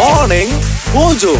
Morning Mojo.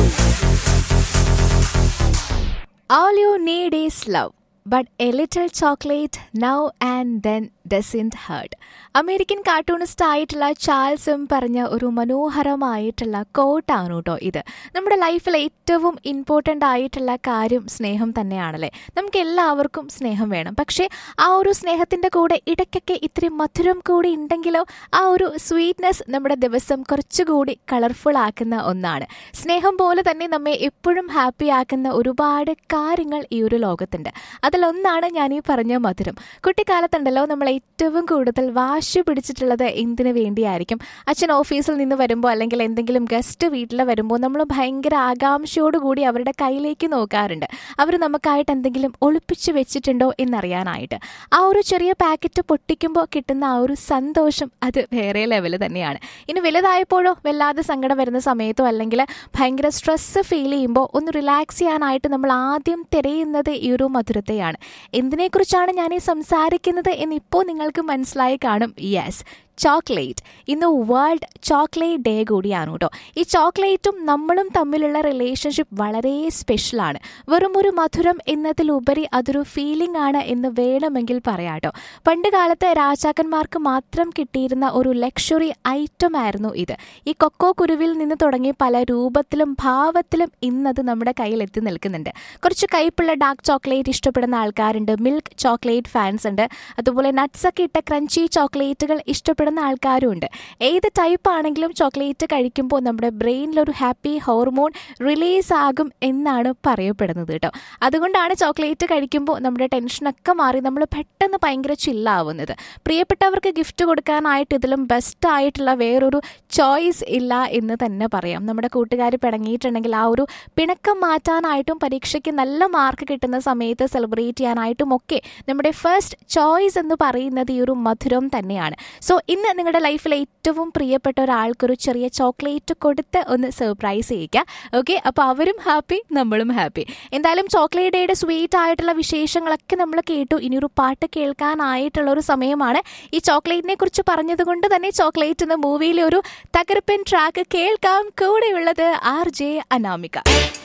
All you need is love, but a little chocolate now and then doesn't hurt. American cartoonist ആയിട്ടുള്ള ചാൾസും പറഞ്ഞ ഒരു മനോഹരമായിട്ടുള്ള കോട്ടാണ് കേട്ടോ ഇത് നമ്മുടെ ലൈഫിൽ ഏറ്റവും ഇമ്പോർട്ടൻ്റ് ആയിട്ടുള്ള കാര്യം സ്നേഹം തന്നെയാണല്ലേ നമുക്ക് എല്ലാവർക്കും സ്നേഹം വേണം പക്ഷേ ആ ഒരു സ്നേഹത്തിൻ്റെ കൂടെ ഇടയ്ക്കൊക്കെ ഇത്തിരി മധുരം കൂടി ഉണ്ടെങ്കിലോ ആ ഒരു സ്വീറ്റ്നെസ് നമ്മുടെ ദിവസം കുറച്ചുകൂടി കളർഫുൾ ആക്കുന്ന ഒന്നാണ് സ്നേഹം പോലെ തന്നെ നമ്മെ എപ്പോഴും ഹാപ്പി ആക്കുന്ന ഒരുപാട് കാര്യങ്ങൾ ഈ ഒരു ലോകത്തുണ്ട് അതിലൊന്നാണ് ഞാൻ ഈ പറഞ്ഞ മധുരം കുട്ടിക്കാലത്തുണ്ടല്ലോ നമ്മൾ ഏറ്റവും കൂടുതൽ വാശി പിടിച്ചിട്ടുള്ളത് എന്തിനു വേണ്ടിയായിരിക്കും അച്ഛൻ ഓഫീസിൽ നിന്ന് വരുമ്പോൾ അല്ലെങ്കിൽ എന്തെങ്കിലും ഗസ്റ്റ് വീട്ടിൽ വരുമ്പോൾ നമ്മൾ ഭയങ്കര ആകാംക്ഷയോടുകൂടി അവരുടെ കയ്യിലേക്ക് നോക്കാറുണ്ട് അവർ നമുക്കായിട്ട് എന്തെങ്കിലും ഒളിപ്പിച്ച് വെച്ചിട്ടുണ്ടോ എന്നറിയാനായിട്ട് ആ ഒരു ചെറിയ പാക്കറ്റ് പൊട്ടിക്കുമ്പോൾ കിട്ടുന്ന ആ ഒരു സന്തോഷം അത് വേറെ ലെവൽ തന്നെയാണ് ഇനി വലുതായപ്പോഴോ വല്ലാതെ സങ്കടം വരുന്ന സമയത്തോ അല്ലെങ്കിൽ ഭയങ്കര സ്ട്രെസ്സ് ഫീൽ ചെയ്യുമ്പോൾ ഒന്ന് റിലാക്സ് ചെയ്യാനായിട്ട് നമ്മൾ ആദ്യം തിരയുന്നത് ഈ ഒരു മധുരത്തെയാണ് എന്തിനെക്കുറിച്ചാണ് ഞാൻ ഈ സംസാരിക്കുന്നത് എന്നിപ്പോൾ നിങ്ങൾക്ക് മനസ്സിലായി കാണും യെസ് ചോക്ലേറ്റ് ഇന്ന് വേൾഡ് ചോക്ലേറ്റ് ഡേ കൂടിയാണ് കേട്ടോ ഈ ചോക്ലേറ്റും നമ്മളും തമ്മിലുള്ള റിലേഷൻഷിപ്പ് വളരെ സ്പെഷ്യലാണ് വെറും ഒരു മധുരം എന്നതിലുപരി അതൊരു ഫീലിംഗ് ആണ് എന്ന് വേണമെങ്കിൽ പറയാം കേട്ടോ പണ്ട് കാലത്ത് രാജാക്കന്മാർക്ക് മാത്രം കിട്ടിയിരുന്ന ഒരു ലക്ഷറി ഐറ്റം ആയിരുന്നു ഇത് ഈ കൊക്കോ കുരുവിൽ നിന്ന് തുടങ്ങി പല രൂപത്തിലും ഭാവത്തിലും ഇന്നത് നമ്മുടെ കയ്യിൽ എത്തി നിൽക്കുന്നുണ്ട് കുറച്ച് കയ്പുള്ള ഡാർക്ക് ചോക്ലേറ്റ് ഇഷ്ടപ്പെടുന്ന ആൾക്കാരുണ്ട് മിൽക്ക് ചോക്ലേറ്റ് ഫാൻസ് ഉണ്ട് അതുപോലെ നട്ട്സ് ഒക്കെ ഇട്ട ക്രഞ്ചി ചോക്ലേറ്റുകൾ ഇഷ്ടപ്പെടുന്ന ആൾക്കാരും ഉണ്ട് ഏത് ടൈപ്പ് ആണെങ്കിലും ചോക്ലേറ്റ് കഴിക്കുമ്പോൾ നമ്മുടെ ബ്രെയിനിൽ ഒരു ഹാപ്പി ഹോർമോൺ റിലീസ് ആകും എന്നാണ് പറയപ്പെടുന്നത് കേട്ടോ അതുകൊണ്ടാണ് ചോക്ലേറ്റ് കഴിക്കുമ്പോൾ നമ്മുടെ ടെൻഷനൊക്കെ മാറി നമ്മൾ പെട്ടെന്ന് ഭയങ്കര ചില്ലാവുന്നത് പ്രിയപ്പെട്ടവർക്ക് ഗിഫ്റ്റ് കൊടുക്കാനായിട്ട് ഇതിലും ബെസ്റ്റ് ആയിട്ടുള്ള വേറൊരു ചോയ്സ് ഇല്ല എന്ന് തന്നെ പറയാം നമ്മുടെ കൂട്ടുകാർ പിണങ്ങിയിട്ടുണ്ടെങ്കിൽ ആ ഒരു പിണക്കം മാറ്റാനായിട്ടും പരീക്ഷയ്ക്ക് നല്ല മാർക്ക് കിട്ടുന്ന സമയത്ത് സെലിബ്രേറ്റ് ചെയ്യാനായിട്ടും ഒക്കെ നമ്മുടെ ഫസ്റ്റ് ചോയ്സ് എന്ന് പറയുന്നത് ഈ ഒരു മധുരം തന്നെയാണ് സോ ഇന്ന് നിങ്ങളുടെ ലൈഫിൽ ഏറ്റവും പ്രിയപ്പെട്ട ഒരാൾക്കൊരു ചെറിയ ചോക്ലേറ്റ് കൊടുത്ത് ഒന്ന് സർപ്രൈസ് ചെയ്യിക്കുക ഓക്കെ അപ്പോൾ അവരും ഹാപ്പി നമ്മളും ഹാപ്പി എന്തായാലും ചോക്ലേറ്റ് ഡേയുടെ സ്വീറ്റ് ആയിട്ടുള്ള വിശേഷങ്ങളൊക്കെ നമ്മൾ കേട്ടു ഇനിയൊരു പാട്ട് കേൾക്കാനായിട്ടുള്ള ഒരു സമയമാണ് ഈ ചോക്ലേറ്റിനെ കുറിച്ച് പറഞ്ഞത് കൊണ്ട് തന്നെ ചോക്ലേറ്റ് എന്ന മൂവിയിലെ ഒരു തകർപ്പൻ ട്രാക്ക് കേൾക്കാം കൂടെയുള്ളത് ആർ ജെ അനാമിക